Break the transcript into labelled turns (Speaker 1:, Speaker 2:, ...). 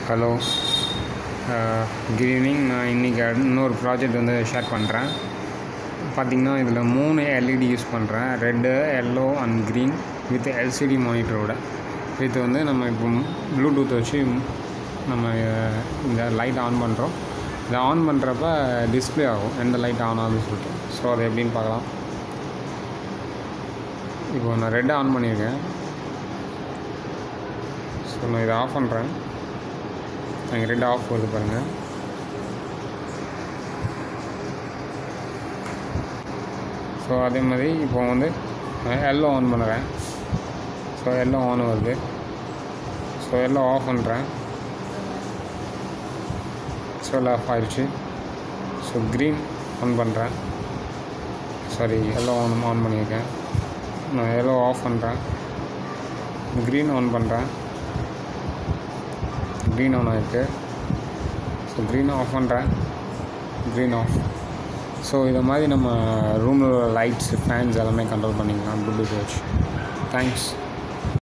Speaker 1: hello good evening நான் இன்றைக்கி இன்னொரு ப்ராஜெக்ட் வந்து ஷேர் பண்ணுறேன் பார்த்திங்கன்னா இதில் மூணு எல்இடி யூஸ் பண்ணுறேன் red yellow and green with LCD மானிட்டரோட இது வந்து நம்ம இப்போ ப்ளூடூத் வச்சு நம்ம அஹ், இந்த லைட் ஆன் பண்ணுறோம் இதை ஆன் பண்ணுறப்ப டிஸ்ப்ளே ஆகும் எந்த லைட் ஆன் ஆகுதுன்னு சொல்லிட்டு ஸோ அது எப்படின்னு பார்க்கலாம் இப்போ நான் ரெட்டை ஆன் பண்ணியிருக்கேன் ஸோ நான் இதை ஆஃப் பண்ணுறேன் அங்கே ரெட் ஆஃப் வருது பாருங்கள் ஸோ அதே மாதிரி இப்போ வந்து எல்லோ ஆன் பண்ணுறேன் ஸோ எல்லோ ஆன் வருது ஸோ எல்லோ ஆஃப் பண்ணுறேன் ஸோ எல்லாம் ஆஃப் ஆயிடுச்சு ஸோ க்ரீன் ஆன் பண்ணுறேன் சாரி எல்லோ ஆன் ஆன் பண்ணியிருக்கேன் நான் எல்லோ ஆஃப் பண்ணுறேன் க்ரீன் ஆன் பண்ணுறேன் க்ரீன் ஆன் ஆயிருக்கு ஸோ க்ரீன் ஆஃப் பண்ணுறேன் க்ரீன் ஆஃப் ஸோ இதை மாதிரி நம்ம ரூமில் உள்ள லைட்ஸ் ஃபேன்ஸ் எல்லாமே கண்ட்ரோல் பண்ணிக்கலாம் ப்ளூடூத் வச்சு தேங்க்ஸ்